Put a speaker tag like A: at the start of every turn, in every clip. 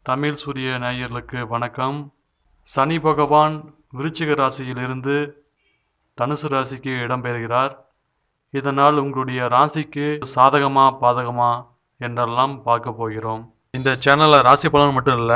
A: தமிழ் சூரிய நேயர்களுக்கு வணக்கம் சனி பகவான் விருச்சிக ராசியிலிருந்து தனுசு ராசிக்கு இடம்பெறுகிறார் இதனால் உங்களுடைய ராசிக்கு சாதகமா பாதகமா என்றெல்லாம் பார்க்க போகிறோம் இந்த சேனலில் ராசி பலன் மட்டும் இல்லை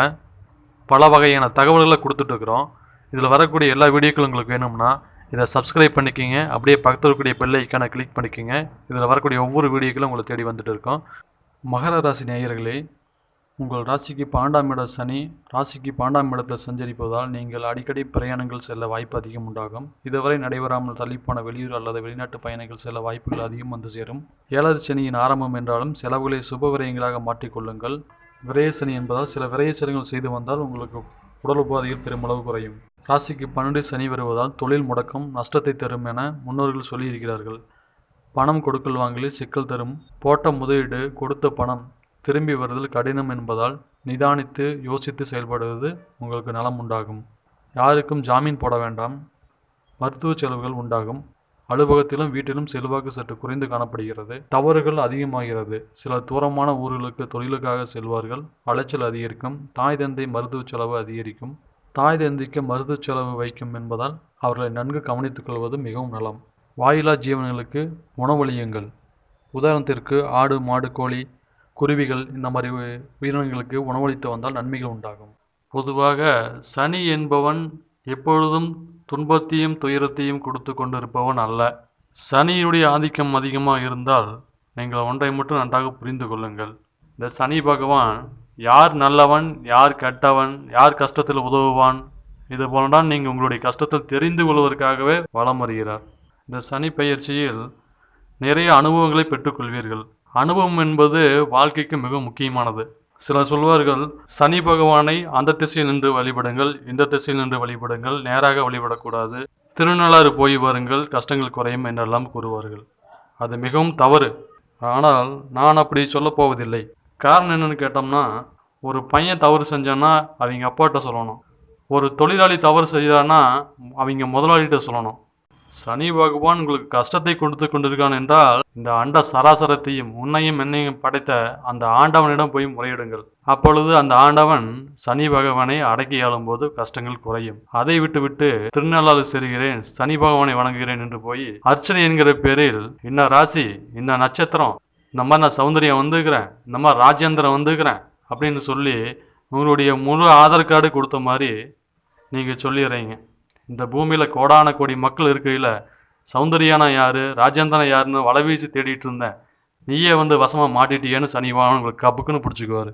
A: பல வகையான தகவல்களை கொடுத்துட்ருக்குறோம் இதில் வரக்கூடிய எல்லா வீடியோக்களும் உங்களுக்கு வேணும்னா இதை சப்ஸ்கிரைப் பண்ணிக்கிங்க அப்படியே பக்கத்தில் இருக்கக்கூடிய பெல் ஐக்கானை கிளிக் பண்ணிக்கிங்க இதில் வரக்கூடிய ஒவ்வொரு வீடியோக்களும் உங்களை தேடி வந்துட்டு இருக்கோம் மகர ராசி நேயர்களே உங்கள் ராசிக்கு பன்னெண்டாம் இட சனி ராசிக்கு பன்னெண்டாம் இடத்தில் சஞ்சரிப்பதால் நீங்கள் அடிக்கடி பிரயாணங்கள் செல்ல வாய்ப்பு அதிகம் உண்டாகும் இதுவரை நடைபெறாமல் தள்ளிப்போன வெளியூர் அல்லது வெளிநாட்டு பயணங்கள் செல்ல வாய்ப்புகள் அதிகம் வந்து சேரும் ஏழரை சனியின் ஆரம்பம் என்றாலும் செலவுகளை சுப விரயங்களாக மாற்றிக்கொள்ளுங்கள் விரய சனி என்பதால் சில விரய செலவுகள் செய்து வந்தால் உங்களுக்கு உடல் உபாதைகள் பெருமளவு குறையும் ராசிக்கு பன்னெண்டு சனி வருவதால் தொழில் முடக்கம் நஷ்டத்தை தரும் என முன்னோர்கள் சொல்லியிருக்கிறார்கள் பணம் கொடுக்கல் வாங்கலில் சிக்கல் தரும் போட்ட முதலீடு கொடுத்த பணம் திரும்பி வருதல் கடினம் என்பதால் நிதானித்து யோசித்து செயல்படுவது உங்களுக்கு நலம் உண்டாகும் யாருக்கும் ஜாமீன் போட வேண்டாம் மருத்துவ செலவுகள் உண்டாகும் அலுவலகத்திலும் வீட்டிலும் செல்வாக்கு சற்று குறைந்து காணப்படுகிறது தவறுகள் அதிகமாகிறது சில தூரமான ஊர்களுக்கு தொழிலுக்காக செல்வார்கள் அலைச்சல் அதிகரிக்கும் தாய் தந்தை மருத்துவ செலவு அதிகரிக்கும் தாய் தந்தைக்கு மருத்துவ செலவு வைக்கும் என்பதால் அவர்களை நன்கு கவனித்துக் கொள்வது மிகவும் நலம் வாயிலா ஜீவன்களுக்கு உணவளியுங்கள் உதாரணத்திற்கு ஆடு மாடு கோழி குருவிகள் இந்த மாதிரி உ- உயிரினங்களுக்கு உணவளித்து வந்தால் நன்மைகள் உண்டாகும் பொதுவாக சனி என்பவன் எப்பொழுதும் துன்பத்தையும் துயரத்தையும் கொடுத்து கொண்டிருப்பவன் அல்ல சனியினுடைய ஆதிக்கம் அதிகமாக இருந்தால் நீங்கள் ஒன்றை மட்டும் நன்றாக புரிந்து கொள்ளுங்கள் இந்த சனி பகவான் யார் நல்லவன் யார் கெட்டவன் யார் கஷ்டத்தில் உதவுவான் இது போலதான் நீங்கள் உங்களுடைய கஷ்டத்தில் தெரிந்து கொள்வதற்காகவே வலம் வருகிறார் இந்த சனி பயிற்சியில் நிறைய அனுபவங்களை பெற்றுக்கொள்வீர்கள் அனுபவம் என்பது வாழ்க்கைக்கு மிக முக்கியமானது சிலர் சொல்வார்கள் சனி பகவானை அந்த திசையில் நின்று வழிபடுங்கள் இந்த திசையில் நின்று வழிபடுங்கள் நேராக வழிபடக்கூடாது திருநள்ளாறு போய் வருங்கள் கஷ்டங்கள் குறையும் என்றெல்லாம் கூறுவார்கள் அது மிகவும் தவறு ஆனால் நான் அப்படி சொல்லப் போவதில்லை காரணம் என்னன்னு கேட்டோம்னா ஒரு பையன் தவறு செஞ்சான்னா அவங்க அப்பாட்ட சொல்லணும் ஒரு தொழிலாளி தவறு செய்கிறான்னா அவங்க முதலாளிகிட்ட சொல்லணும் சனி பகவான் உங்களுக்கு கஷ்டத்தை கொடுத்து கொண்டிருக்கான் என்றால் இந்த அண்ட சராசரத்தையும் உன்னையும் என்னையும் படைத்த அந்த ஆண்டவனிடம் போய் முறையிடுங்கள் அப்பொழுது அந்த ஆண்டவன் சனி பகவானை அடக்கி ஆளும்போது கஷ்டங்கள் குறையும் அதை விட்டு விட்டு திருநள்ளாறு செல்கிறேன் சனி பகவானை வணங்குகிறேன் என்று போய் அர்ச்சனை என்கிற பேரில் இன்ன ராசி இன்ன நட்சத்திரம் இந்த மாதிரி நான் சௌந்தரியம் வந்துக்கிறேன் இந்த மாதிரி ராஜேந்திரன் வந்துக்கிறேன் அப்படின்னு சொல்லி உங்களுடைய முழு ஆதார் கார்டு கொடுத்த மாதிரி நீங்கள் சொல்லிடுறீங்க இந்த பூமியில் கோடான கோடி மக்கள் இருக்கையில் சௌந்தர்யானா யார் ராஜேந்திரன் யாருன்னு வலை வீசி தேடிட்டு இருந்தேன் நீயே வந்து வசமாக மாட்டிட்டியேன்னு சனிவான் உங்களுக்கு கப்புக்குன்னு பிடிச்சிக்குவார்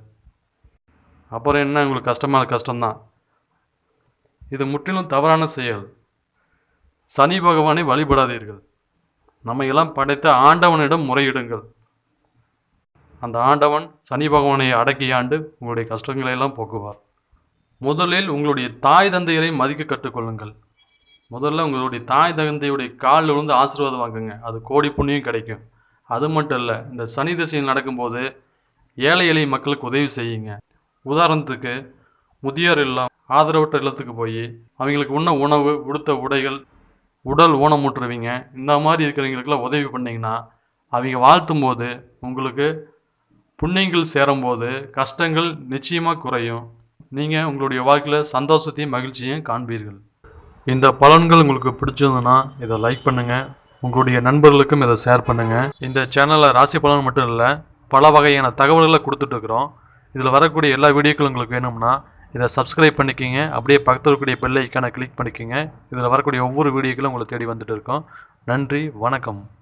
A: அப்புறம் என்ன உங்களுக்கு கஷ்டமான கஷ்டம்தான் இது முற்றிலும் தவறான செயல் சனி பகவானை வழிபடாதீர்கள் நம்ம எல்லாம் படைத்த ஆண்டவனிடம் முறையிடுங்கள் அந்த ஆண்டவன் சனி பகவானை அடக்கி ஆண்டு உங்களுடைய கஷ்டங்களை எல்லாம் போக்குவார் முதலில் உங்களுடைய தாய் தந்தையரை மதிக்க கற்றுக்கொள்ளுங்கள் முதல்ல உங்களுடைய தாய் தந்தையுடைய காலில் விழுந்து ஆசீர்வாதம் வாங்குங்க அது கோடி புண்ணியம் கிடைக்கும் அது மட்டும் இல்லை இந்த சனி திசையில் நடக்கும்போது ஏழை எளிய மக்களுக்கு உதவி செய்யுங்க உதாரணத்துக்கு முதியோர் இல்லம் ஆதரவற்ற இல்லத்துக்கு போய் அவங்களுக்கு உண்ண உணவு உடுத்த உடைகள் உடல் ஊனமுற்றுவீங்க இந்த மாதிரி இருக்கிறவங்களுக்குலாம் உதவி பண்ணீங்கன்னா அவங்க வாழ்த்தும் போது உங்களுக்கு புண்ணியங்கள் சேரும்போது கஷ்டங்கள் நிச்சயமாக குறையும் நீங்கள் உங்களுடைய வாழ்க்கையில் சந்தோஷத்தையும் மகிழ்ச்சியையும் காண்பீர்கள் இந்த பலன்கள் உங்களுக்கு பிடிச்சிருந்ததுன்னா இதை லைக் பண்ணுங்கள் உங்களுடைய நண்பர்களுக்கும் இதை ஷேர் பண்ணுங்கள் இந்த சேனலில் ராசி பலன் மட்டும் இல்லை பல வகையான தகவல்களை கொடுத்துட்ருக்குறோம் இதில் வரக்கூடிய எல்லா வீடியோக்களும் உங்களுக்கு வேணும்னா இதை சப்ஸ்கிரைப் பண்ணிக்கிங்க அப்படியே பக்கத்தில் இருக்கக்கூடிய பெல் ஐக்கானை கிளிக் பண்ணிக்கிங்க இதில் வரக்கூடிய ஒவ்வொரு வீடியோக்களும் உங்களை தேடி வந்துட்டு இருக்கோம் நன்றி வணக்கம்